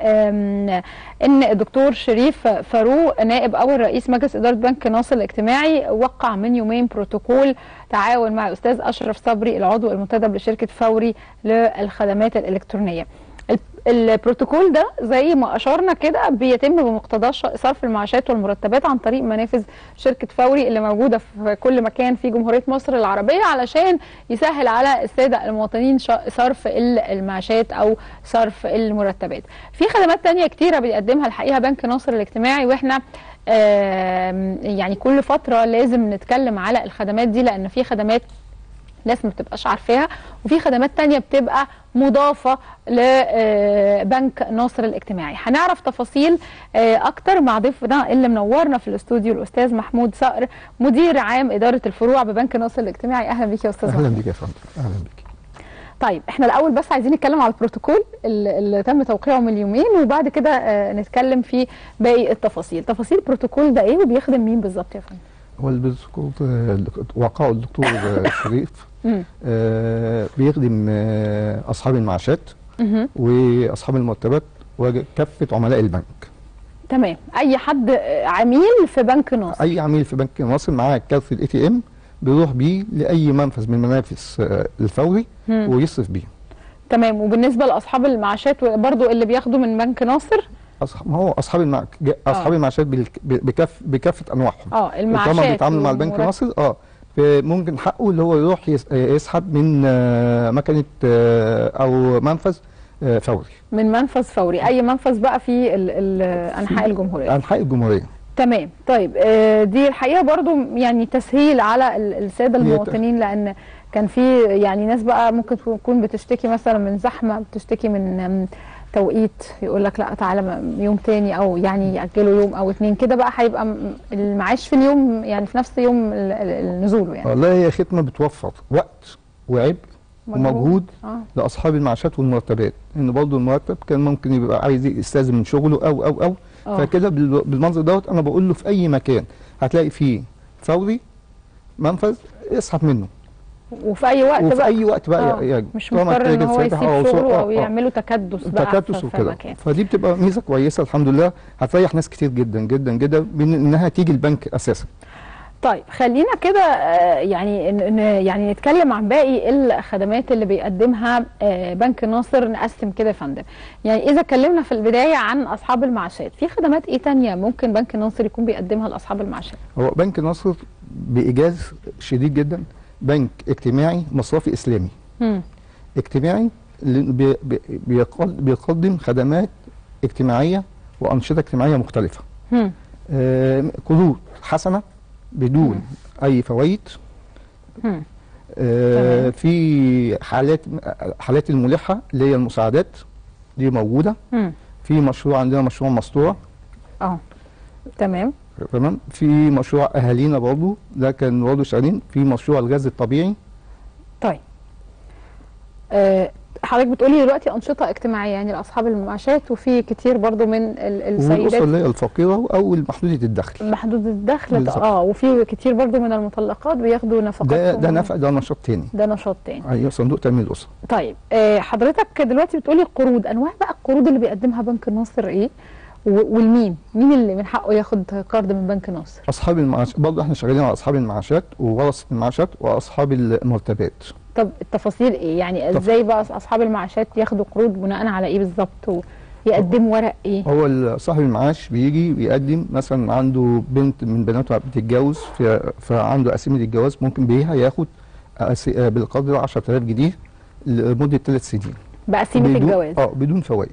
آم، ان الدكتور شريف فاروق نائب اول رئيس مجلس اداره بنك ناصر الاجتماعي وقع من يومين بروتوكول تعاون مع الاستاذ اشرف صبري العضو المنتدب لشركه فوري للخدمات الالكترونيه ال- البروتوكول ده زي ما اشرنا كده بيتم بمقتضاه ش- صرف المعاشات والمرتبات عن طريق منافذ شركه فوري اللي موجوده في كل مكان في جمهوريه مصر العربيه علشان يسهل على الساده المواطنين ش- صرف ال- المعاشات او صرف المرتبات. في خدمات تانية كتيره بيقدمها الحقيقه بنك ناصر الاجتماعي واحنا آم، يعني كل فتره لازم نتكلم على الخدمات دي لان في خدمات ناس ما بتبقاش عارفاها وفي خدمات تانية بتبقى مضافة لبنك ناصر الاجتماعي هنعرف تفاصيل آه، أكتر مع ضيفنا اللي منورنا في الاستوديو الأستاذ محمود صقر مدير عام إدارة الفروع ببنك ناصر الاجتماعي أهلا بيك يا أستاذ اهلا محمود بيك يا فندم اهلا بيك طيب احنا الأول بس عايزين نتكلم على البروتوكول اللي اللي تم توقيعه من يومين وبعد كده آه، نتكلم في باقي التفاصيل تفاصيل البروتوكول ده إيه وبيخدم مين بالظبط يا فندم هو البروتوكول آه، وقعه الدكتور آه، شريف مم. آه، بيخدم آه، اصحاب المعاشات مهم. واصحاب المرتبات وكافه عملاء البنك تمام أي حد آه، عميل في بنك ناصر اي عميل في بنك مصر معاه كارت الاي تي ام بيروح بيه لاي منفذ من منافذ آه، الفوري مم. ويصرف بيه تمام وبالنسبه لاصحاب المعاشات برضو اللي بياخدوا من بنك ناصر أصحاب ما هو اصحاب المع... ج- اصحاب المعاشات بالك- بكف... بكافه انواعهم اه المعاشات طالما بيتعاملوا مع البنك والمرتب. المصري اه ممكن حقه اللي هو يروح يس- يسحب من آه، مكنه آه، او منفذ آه، فوري من منفذ فوري اي منفذ بقى في ال ال انحاء الجمهوريه انحاء الجمهوريه تمام طيب آه، دي الحقيقه برضو يعني تسهيل على ال- الساده هي ت- المواطنين لان كان في يعني ناس بقى ممكن تكون بتشتكي مثلا من زحمه بتشتكي من آم، توقيت يقول لك لا تعالى م- يوم تاني او يعني ياجلوا يوم او اتنين كده بقى هيبقى م- المعاش في اليوم يعني في نفس يوم ال- ال- النزول يعني والله هي ختمه بتوفر وقت وعبء ومجهود اه لاصحاب المعاشات والمرتبات ان برضه المرتب كان ممكن يبقى عايز يستاذن من شغله او او او آه. فكده بال- بالمنظر دوت انا بقول له في اي مكان هتلاقي فيه فوري منفذ اسحب منه وفي اي وقت وفي بقى اي وقت بقى آه، يعني مش طالما مضطر ان التاجر هو فاتح يسيب أو شغله سوق- او آه، يعملوا تكدس بقى تكاتس في- في وكده مكان فدي بتبقى ميزه كويسه الحمد لله هتريح ناس كتير جدا جدا جدا من انها تيجي البنك اساسا طيب خلينا كده آه، يعني ن- ن- يعني نتكلم عن باقي الخدمات اللي بيقدمها آه، بنك ناصر نقسم كده يا فندم يعني اذا اتكلمنا في البدايه عن اصحاب المعاشات في خدمات ايه تانية ممكن بنك ناصر يكون بيقدمها لاصحاب المعاشات هو بنك نصر بايجاز شديد جدا بنك اجتماعي مصرفي اسلامي مم. اجتماعي اللي بي- بي- بيقل- بيقدم خدمات اجتماعيه وانشطه اجتماعيه مختلفه مم. آه، قروض حسنه بدون مم. اي فوائد مم. آه، تمام. في حالات حالات الملحه اللي هي المساعدات دي موجوده مم. في مشروع عندنا مشروع مسطوع اه تمام تمام في مشروع اهالينا برضه ده كان برضه شغالين في مشروع الغاز الطبيعي طيب آه، حضرتك بتقولي دلوقتي انشطه اجتماعيه يعني لاصحاب المعاشات وفي كتير برضو من ال- والاسر السيدات اللي هي الفقيره او محدوده الدخل محدود الدخل بالظبط. اه وفي كتير برضو من المطلقات بياخدوا نفقات ده ده نفع ده نشاط تاني ده نشاط تاني ايوه صندوق تامين الاسره طيب آه حضرتك دلوقتي بتقولي القروض انواع بقى القروض اللي بيقدمها بنك الناصر ايه و- والمين مين اللي من حقه ياخد قرض من بنك الناصر اصحاب المعاش برضه احنا شغالين على اصحاب المعاشات وورثه المعاشات واصحاب المرتبات طب التفاصيل ايه يعني طب- ازاي بقى اصحاب المعاشات ياخدوا قروض بناء على ايه بالظبط ويقدموا ورق ايه هو ال- صاحب المعاش بيجي بيقدم مثلا عنده بنت من بناته بتتجوز ف- فعنده قسيمه الجواز ممكن بيها ياخد أس- آه، بالقدر 10000 جنيه لمده ثلاث سنين بقسيمه بدون- الجواز اه بدون فوائد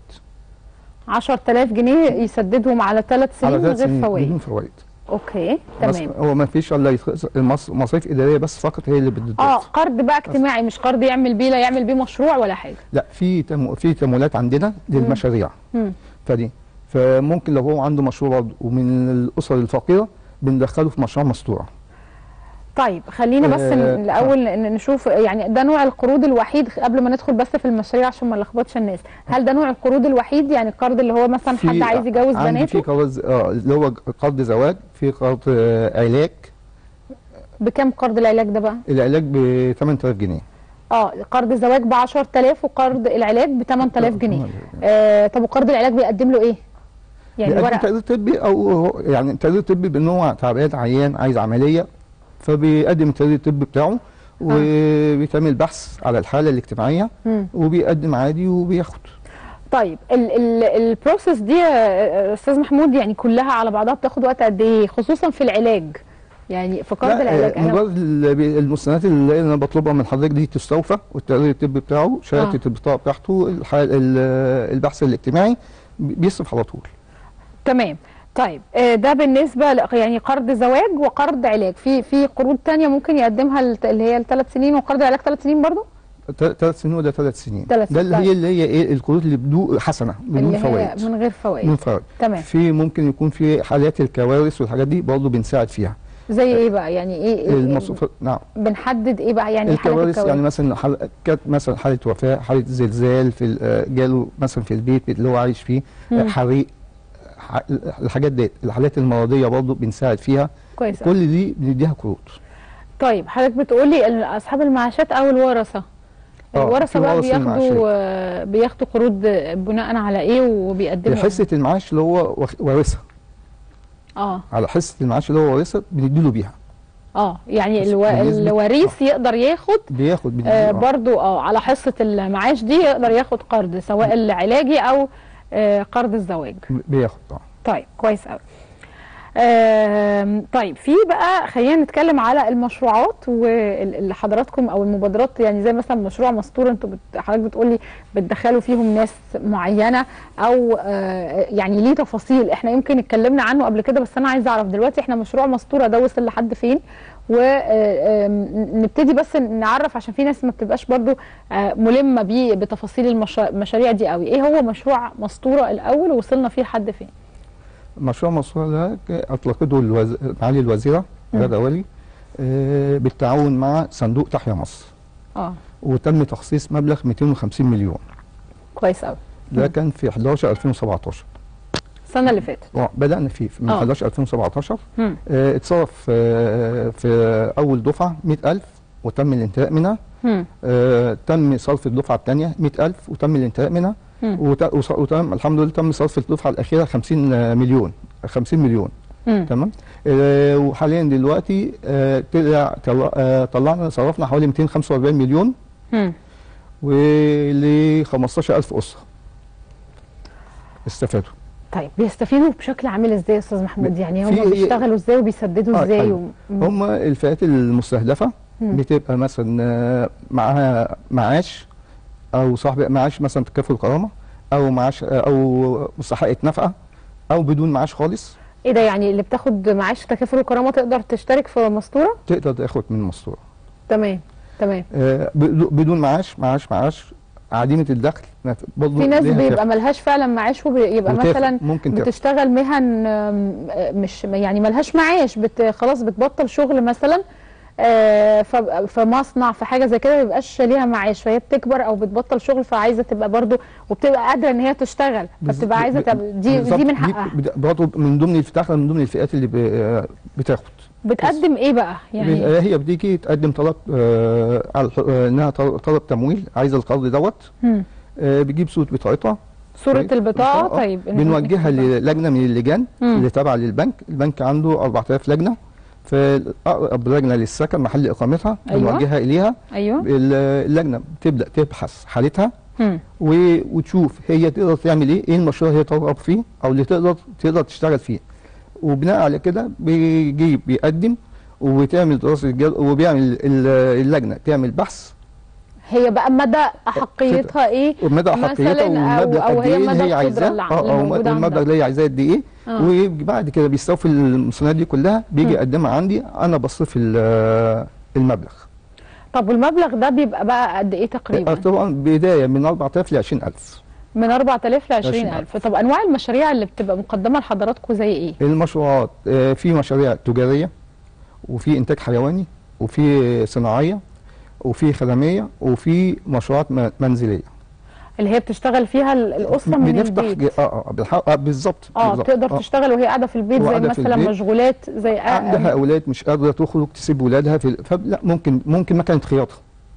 10000 جنيه يسددهم على ثلاث سنين على من ثلاث غير سنين بدون فوائد فوائد اوكي بس تمام هو ما فيش الا يتخ- المص- مصاريف اداريه بس فقط هي اللي بتدفع اه قرض بقى اجتماعي مش قرض يعمل بيه لا يعمل بيه مشروع ولا حاجه لا في تم... في تمويلات عندنا للمشاريع مم. فدي فممكن لو هو عنده مشروع برضه ومن الاسر الفقيره بندخله في مشروع مستوع طيب خلينا بس آه، ن- الاول ن- نشوف يعني ده نوع القروض الوحيد قبل ما ندخل بس في المشاريع عشان ما نلخبطش الناس هل ده نوع القروض الوحيد يعني القرض اللي هو مثلا حد عايز يجوز عندي في بناته قرض اه اللي هو قرض زواج في قرض آه علاج بكام قرض العلاج ده بقى العلاج ب 8000 جنيه اه قرض الزواج ب 10000 وقرض العلاج ب 8000 جنيه آه طب وقرض العلاج بيقدم له ايه؟ يعني بيقدم ورقه تقرير طبي او هو- يعني تقرير طبي بان هو تعبان عيان عايز عمليه فبيقدم التقرير الطبي بتاعه وبيتعمل بحث على الحاله الاجتماعيه مم. وبيقدم عادي وبياخد طيب ال ال البروسيس دي يا استاذ محمود يعني كلها على بعضها بتاخد وقت قد ايه خصوصا في العلاج يعني في قرض لا، العلاج آه، انا مجرد ال- المستندات اللي انا بطلبها من حضرتك دي تستوفى والتقرير الطبي بتاعه شهاده آه. البطاقه بتاعته الح- ال- البحث الاجتماعي بي- بيصرف على طول تمام طيب آه، ده بالنسبه ل- يعني قرض زواج وقرض علاج في في قروض تانية ممكن يقدمها الت- اللي هي الثلاث سنين وقرض العلاج ثلاث سنين برضو ثلاث سنين وده ثلاث سنين تلات ده اللي سنين. هي اللي هي ايه القروض اللي بدون حسنه بدون اللي هي فوائد من غير فوائد بدون فوائد تمام في ممكن يكون في حالات الكوارث والحاجات دي برضه بنساعد فيها زي ايه بقى يعني ايه إيه- المصروف نعم بنحدد ايه بقى يعني حالة الكوارث يعني مثلا حال... كانت مثلا حاله وفاه حاله زلزال في ال- آه، جاله مثلا في البيت اللي هو عايش فيه آه، مم. حريق ح... الحاجات ديت الحالات المرضيه برضه بنساعد فيها كويس أوي. كل دي بنديها قروض طيب حضرتك بتقولي ال- اصحاب المعاشات او الورثه آه، الورثه في بقى ورثة بياخدوا المعاشات. آه، بياخدوا قروض بناء على ايه وبيقدموا إيه؟ حصه المعاش اللي هو واخ- وارثها اه على حصه المعاش اللي هو وارثها بنديله بيها اه يعني بس الو... بالنسبة- الوريث يقدر ياخد بياخد آه بنديله آه. برضو اه على حصه المعاش دي يقدر ياخد قرض سواء العلاجي او آه قرض الزواج بياخد اه طيب كويس قوي آم، طيب في بقى خلينا نتكلم على المشروعات واللي حضراتكم او المبادرات يعني زي مثلا مشروع مستور انتوا بت... حضرتك بتقولي بتدخلوا فيهم ناس معينه او آه، يعني ليه تفاصيل احنا يمكن اتكلمنا عنه قبل كده بس انا عايزه اعرف دلوقتي احنا مشروع مستوره ده وصل لحد فين ونبتدي بس نعرف عشان في ناس ما بتبقاش برضو آه، ملمه بيه بتفاصيل المشا- المشاريع دي قوي ايه هو مشروع مستوره الاول ووصلنا فيه لحد فين مشروع مشروع ده ك- اطلقته الوز... معالي الوزيره مم. غاده ولي آه بالتعاون مع صندوق تحيا مصر اه وتم تخصيص مبلغ 250 مليون كويس قوي ده مم. كان في 11 2017 السنه اللي فاتت آه، بدأنا فيه من آه. 11 2017 مم. آه، اتصرف آه، في أول دفعة 100000 وتم الانتهاء منها مم. آه، تم صرف الدفعة الثانية 100000 وتم الانتهاء منها مم. وت- وص- وتم الحمد لله تم صرف الدفعة الأخيرة 50 مليون 50 مليون مم. تمام آه، وحاليا دلوقتي آه، طلع طلع- آه، طلعنا صرفنا حوالي 245 مليون مم. ول 15000 أسرة استفادوا طيب بيستفيدوا بشكل عامل ازاي يا استاذ محمود يعني هم في- بيشتغلوا ازاي وبيسددوا آه، ازاي أيوة. و... هم الفئات المستهدفة مم. بتبقى مثلا آه، معاها معاش او صاحب معاش مثلا تكافل كرامه او معاش آه، او مستحقه نفقه او بدون معاش خالص ايه ده يعني اللي بتاخد معاش تكافل وكرامه تقدر تشترك في مستوره تقدر تاخد من المستوره تمام تمام آه، بدو- بدون معاش معاش معاش عديمه الدخل برضه في ناس ليها بيبقى كافة. ملهاش فعلا معاش وبيبقى وتاخد- مثلا ممكن تاخد بتشتغل مهن آم، آه، مش يعني ملهاش معاش بت خلاص بتبطل شغل مثلا آه، ف- في مصنع في حاجه زي كده ما بيبقاش ليها معاش فهي بتكبر او بتبطل شغل فعايزه تبقى برضو وبتبقى قادره ان هي تشتغل بز- فبتبقى عايزه ب- تبقى دي بالظبط. دي من حقها بت- برضه من ضمن الفتاح من ضمن الفئات اللي ب- آه، بتاخد بتقدم ايه بقى يعني يعني هي بتيجي تقدم طلب آه، على الح- آه، انها طل- طلب تمويل عايزه القرض دوت مم. آه، بتجيب صوره بطاقتها صوره طيب، البطاقه آه، طيب بنوجهها للجنه من اللجان مم. اللي تابعه للبنك البنك عنده 4000 لجنه فاقرب لجنه للسكن محل اقامتها أيوة. بنوجهها اليها ايوه ال- اللجنه بتبدا تبحث حالتها مم. و- وتشوف هي تقدر تعمل ايه ايه المشروع هي ترغب فيه او اللي تقدر تقدر تشتغل فيه وبناء على كده بيجي بيقدم وبتعمل دراسه جدوى وبيعمل ال- اللجنه تعمل بحث هي بقى مدى احقيتها ايه ومدى مثلاً احقيتها والمبلغ أو- أو قد هي ايه اللي مدى هي القدرة عايزاه اللي اه اه موجودة المبلغ عندها. اللي هي عايزاه قد ايه آه. وبعد كده بيستوفي المساندات دي كلها بيجي مم. يقدمها عندي انا بصرف ال- المبلغ طب والمبلغ ده بيبقى بقى قد ايه آه، تقريبا طبعا بدايه من 4000 ل 20000 من 4000 ل 20000 20,000. طب انواع المشاريع اللي بتبقى مقدمه لحضراتكم زي ايه المشروعات آه، في مشاريع تجاريه وفي انتاج حيواني وفي صناعيه وفي خدميه وفي مشروعات م- منزليه اللي هي بتشتغل فيها ال- الاسره من بنفتح البيت ج- اه اه بالحق- آه، بالظبط اه بالظبط. بتقدر تشتغل وهي قاعده في البيت زي وقاعدة في مثلا البيت. مشغولات زي عندها اولاد مش قادره تخرج تسيب ولادها في ال- فلا ممكن ممكن مكنه خياطه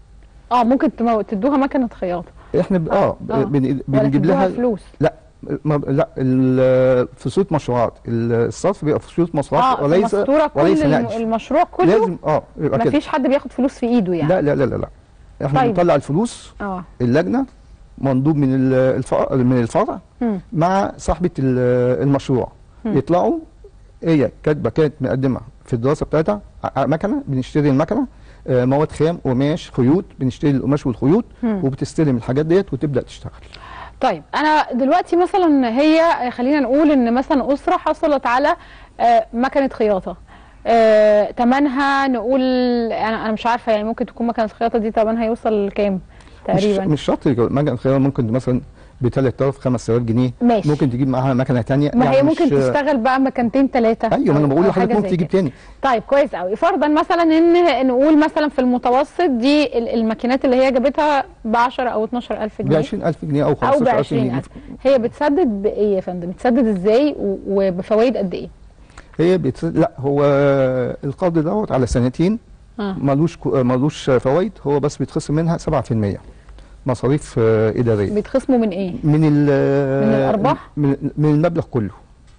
اه ممكن تمو... تدوها مكنه خياطه احنا ب... اه, آه. بن... ولا بنجيب تدوها لها فلوس لا ما... لا ال- في صوره مشروعات الصرف بيبقى في صوره مشروعات اه وليس مستوره كل وليس الم... نقد المشروع كله لازم اه يبقى كده مفيش حد بياخد فلوس في ايده يعني لا لا لا لا لا احنا طيب. بنطلع الفلوس اه اللجنه مندوب من ال- الفرع من الفرع مم. مع صاحبه ال- المشروع مم. يطلعوا هي كاتبه كانت مقدمه في الدراسه بتاعتها ع- مكنه بنشتري المكنه آه، مواد خام قماش خيوط بنشتري القماش والخيوط مم. وبتستلم الحاجات ديت وتبدا تشتغل طيب انا دلوقتي مثلا هي خلينا نقول ان مثلا اسره حصلت على آه، مكنه خياطه آه، تمنها نقول انا انا مش عارفه يعني ممكن تكون مكنه الخياطه دي تمنها يوصل لكام مش تقريبا مش شرط مكنه خيار ممكن مثلا ب 3000 5000 جنيه ماشي. ممكن تجيب معاها مكنه ثانيه ما هي ممكن تشتغل بقى مكانتين ثلاثه ايوه ما انا بقول لحضرتك ممكن تجيب تاني طيب كويس قوي فرضا مثلا ان نقول مثلا في المتوسط دي ال- الماكينات اللي هي جابتها ب 10 او 12000 ب جنيه 20000 جنيه او او ب 15000 جنيه 20000 هي بتسدد بايه يا فندم بتسدد ازاي و- وبفوائد قد ايه هي بت... لا هو القرض دوت على سنتين اه ملوش كو- ملوش فوائد هو بس بيتخصم منها 7% مصاريف آه، اداريه بيتخصموا من ايه من ال من الأرباح؟ من, من المبلغ كله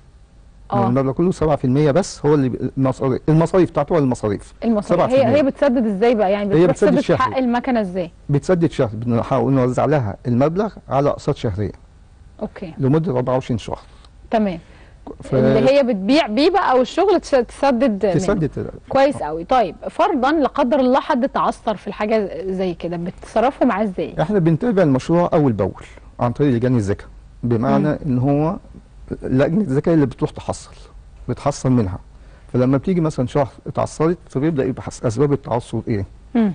من اه المبلغ كله 7% بس هو اللي بي- المصاريف المصاريف بتاعته ولا المصاريف المصاريف 7%. هي هي بتسدد ازاي بقى يعني هي بتروح بتسدد تسدد شهري. حق المكنه ازاي بتسدد شهر بنحاول نوزع لها المبلغ على اقساط شهريه اوكي لمده 24 شهر تمام ف... اللي هي بتبيع بيه بقى او الشغل تس- تسدد منه. تسدد كويس قوي طيب فرضا لا قدر الله حد تعثر في الحاجه زي كده بتتصرفوا معاه ازاي احنا بنتابع المشروع اول باول عن طريق لجان الزكاه بمعنى مم. ان هو لجنه الزكاه اللي بتروح تحصل بتحصل منها فلما بتيجي مثلا شهر اتعثرت فبيبدا يبحث اسباب التعثر ايه مم.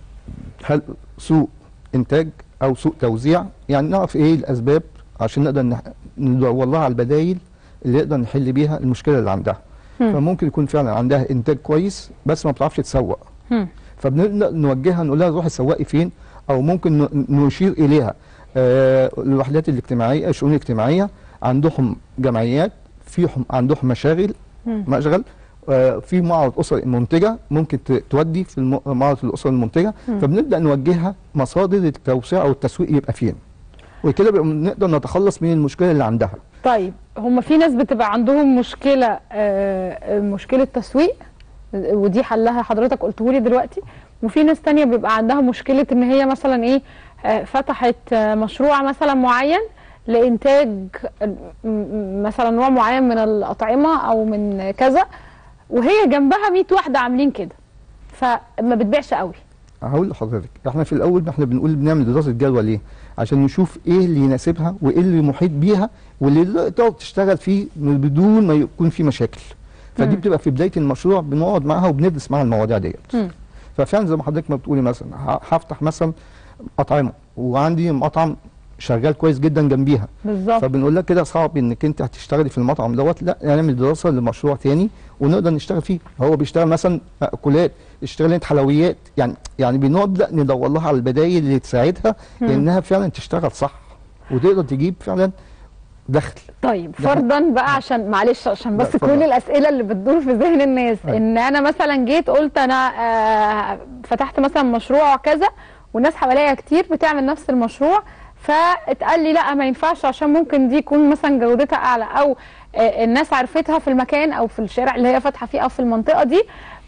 هل سوء انتاج او سوء توزيع يعني نعرف ايه الاسباب عشان نقدر نح- ندور لها على البدايل اللي نقدر نحل بيها المشكله اللي عندها مم. فممكن يكون فعلا عندها انتاج كويس بس ما بتعرفش تسوق مم. فبنبدا نوجهها نقول لها روحي سوقي فين او ممكن ن- نشير اليها آه، الوحدات الاجتماعيه الشؤون الاجتماعيه عندهم جمعيات فيهم عندهم مشاغل مم. مشغل آه، في معرض اسر منتجه ممكن ت- تودي في الم- معرض الاسر المنتجه مم. فبنبدا نوجهها مصادر التوسيع او التسويق يبقى فين وكده بقى نقدر نتخلص من المشكله اللي عندها طيب هم في ناس بتبقى عندهم مشكله آه، مشكله تسويق ودي حلها حضرتك قلته لي دلوقتي وفي ناس تانية بيبقى عندها مشكله ان هي مثلا ايه آه، فتحت آه، مشروع مثلا معين لانتاج م- م- مثلا نوع معين من الاطعمه او من كذا وهي جنبها 100 واحده عاملين كده فما بتبيعش قوي هقول لحضرتك احنا في الاول احنا بنقول بنعمل دراسه جدوى ليه عشان نشوف ايه اللي يناسبها وايه اللي محيط بيها واللي تقدر تشتغل فيه من- بدون ما يكون في مشاكل فدي مم. بتبقى في بدايه المشروع بنقعد معاها وبندرس معاها المواضيع ديت مم. ففعلا زي ما حضرتك ما بتقولي مثلا ه- هفتح مثلا اطعمه وعندي مطعم شغال كويس جدا جنبيها بالظبط فبنقول لك كده صعب انك انت هتشتغلي في المطعم دوت لا نعمل دراسه لمشروع تاني ونقدر نشتغل فيه هو بيشتغل مثلا مأكولات اشتغل انت حلويات يعني يعني بنبدا ندور لها على البدايل اللي تساعدها مم. انها فعلا تشتغل صح وتقدر تجيب فعلا دخل طيب ده فرضا بقى عشان معلش عشان لا، بس اتفضل. كل الاسئله اللي بتدور في ذهن الناس أيوة. ان انا مثلا جيت قلت انا آه فتحت مثلا مشروع كذا والناس حواليا كتير بتعمل نفس المشروع فاتقال لي لا ما ينفعش عشان ممكن دي يكون مثلا جودتها اعلى او آه الناس عرفتها في المكان او في الشارع اللي هي فاتحه فيه او في المنطقه دي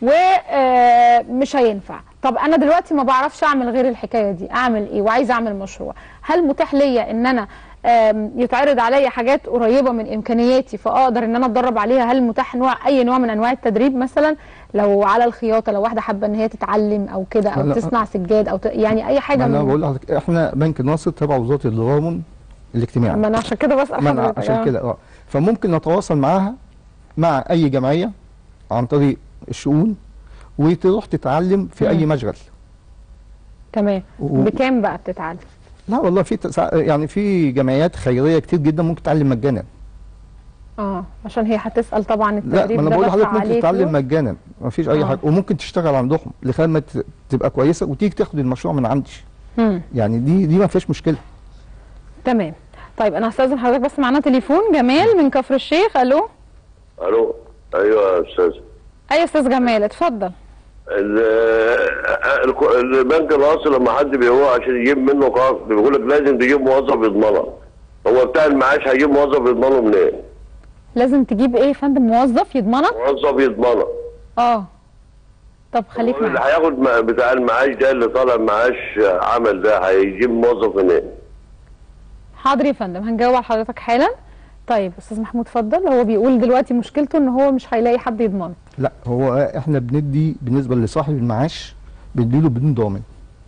ومش هينفع طب انا دلوقتي ما بعرفش اعمل غير الحكايه دي اعمل ايه وعايزه اعمل مشروع هل متاح ليا ان انا آم، يتعرض عليا حاجات قريبه من امكانياتي فاقدر ان انا اتدرب عليها هل متاح نوع اي نوع من انواع التدريب مثلا لو على الخياطه لو واحده حابه ان هي تتعلم او كده او لا. تصنع سجاد او ت... يعني اي حاجه ما انا من بقول لحضرتك احنا بنك ناصر تبع وزاره التضامن الاجتماعي ما انا عشان كده بسال ما أنا حضرتك عشان آه. كده اه فممكن نتواصل معاها مع اي جمعيه عن طريق الشؤون وتروح تتعلم في اي مم. مشغل تمام و- بكام بقى بتتعلم لا والله في تسع... يعني في جمعيات خيريه كتير جدا ممكن تتعلم مجانا اه عشان هي هتسال طبعا لا التدريب ما انا ده بقول دفع لحضرتك ممكن عليه تتعلم فلوس؟ مجانا ما فيش اي آه. حاجه وممكن تشتغل عندهم لغايه ما ت- تبقى كويسه وتيجي تاخد المشروع من عندي مم. يعني دي دي ما فيهاش مشكله تمام طيب انا هستاذن حضرتك بس معانا تليفون جمال من كفر الشيخ الو الو ايوه يا استاذ اي استاذ جمال اتفضل ال- الك- البنك الاصلي لما حد بيقول عشان يجيب منه قرض بيقول لك لازم تجيب موظف يضمنها هو بتاع المعاش هيجيب موظف يضمنه منين؟ لازم تجيب ايه يا فندم موظف يضمنك موظف يضمنها اه طب خليك اللي معايا هياخد م- بتاع المعاش ده اللي طالع معاش عمل ده هيجيب موظف منين؟ حاضر يا فندم هنجاوب على حضرتك حالا طيب استاذ محمود اتفضل هو بيقول دلوقتي مشكلته ان هو مش هيلاقي حد يضمنه لا هو احنا بندي بالنسبه لصاحب المعاش بنديله بدون ضامن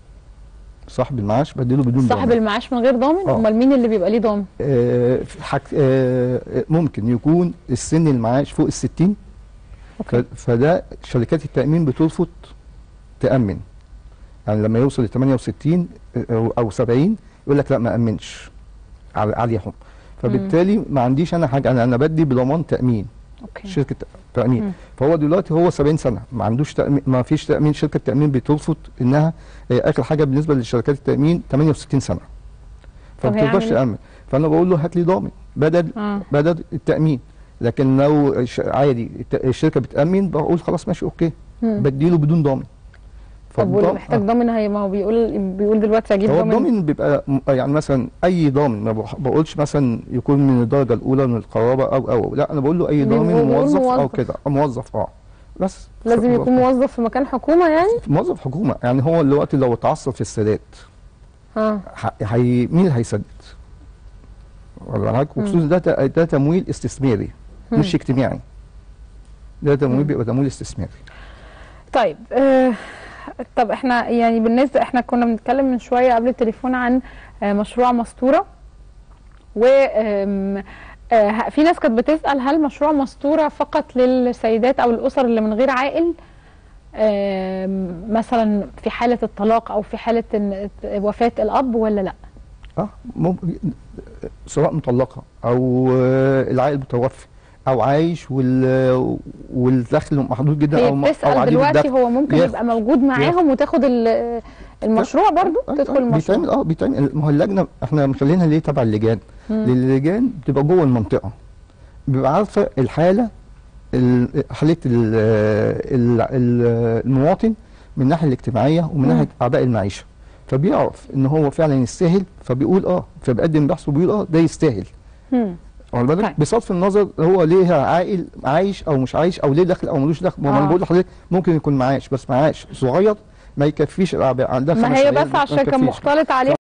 صاحب المعاش بديله بدون ضامن صاحب المعاش من غير ضامن آه. امال مين اللي بيبقى ليه ضامن آه في حك... آه ممكن يكون السن المعاش فوق الستين ف... اوكي فده شركات التأمين بترفض تأمن يعني لما يوصل ل 68 أو- أو 70 يقول لك لا ما أمنش على- عليهم فبالتالي ما عنديش أنا حاجة أنا أنا بدي بضمان تأمين اوكي شركة تأمين مم. فهو دلوقتي هو 70 سنة ما عندوش تأمين ما فيش تأمين شركة تأمين بترفض إنها آه، آخر حاجة بالنسبة لشركات التأمين 68 سنة طب فما تقدرش هيعمل إيه؟ تأمن فأنا بقول له هات لي ضامن بدل اه بدل التأمين لكن لو ش- عادي الت- الشركة بتأمن بقول خلاص ماشي أوكي مم. بديله بدون ضامن طب واللي فالضام- محتاج آه. ضامن هي ما هو بيقول بيقول دلوقتي اجيب هو ضامن الضامن بيبقى م- يعني مثلا اي ضامن ما بح- بقولش مثلا يكون من الدرجه الاولى من القرابه او او لا انا بقول له اي بيقول- ضامن بيقول موظف او موظف. كده آه، موظف اه بس لازم يكون موظف موظف في مكان حكومه يعني موظف حكومه يعني هو دلوقتي لو اتعثر في السداد اه ح- هي مين اللي هيسدد؟ ولا معاك وخصوصا ده ت- ده تمويل استثماري مش اجتماعي ده تمويل بيبقى تمويل استثماري طيب آه طب احنا يعني بالنسبه احنا كنا بنتكلم من شويه قبل التليفون عن آه مشروع مستوره و آم، آه في ناس كانت بتسال هل مشروع مستوره فقط للسيدات او الاسر اللي من غير عائل آم، مثلا في حاله الطلاق او في حاله إن- وفاه الاب ولا لا اه ممكن سواء مطلقه او آه، العائل متوفي او عايش وال والدخل محدود جدا هي او م- او بتسال عديد دلوقتي الدخل هو ممكن ياخد- يبقى موجود معاهم وتاخد ال- المشروع برضو آه، تدخل آه، المشروع بيتعمل اه بيتعمل ما هو اللجنه احنا مخلينها ليه تبع اللجان مم. لان اللجان بتبقى جوه المنطقه بيبقى عارفه الحاله ال- حاله ال- ال- ال- المواطن من الناحيه الاجتماعيه ومن مم. ناحيه اعباء المعيشه فبيعرف ان هو فعلا يستاهل فبيقول اه فبيقدم بحث وبيقول اه ده يستاهل مم. واخد بالك طيب. بصرف النظر هو ليه عائل عايش او مش عايش او ليه دخل او ملوش دخل ما هو آه. انا بقول لحضرتك ممكن يكون معاش بس معاش صغير ما يكفيش الاعباء عندها ما خمس هي عيال بس عشان كان يكفيش. مختلط عليها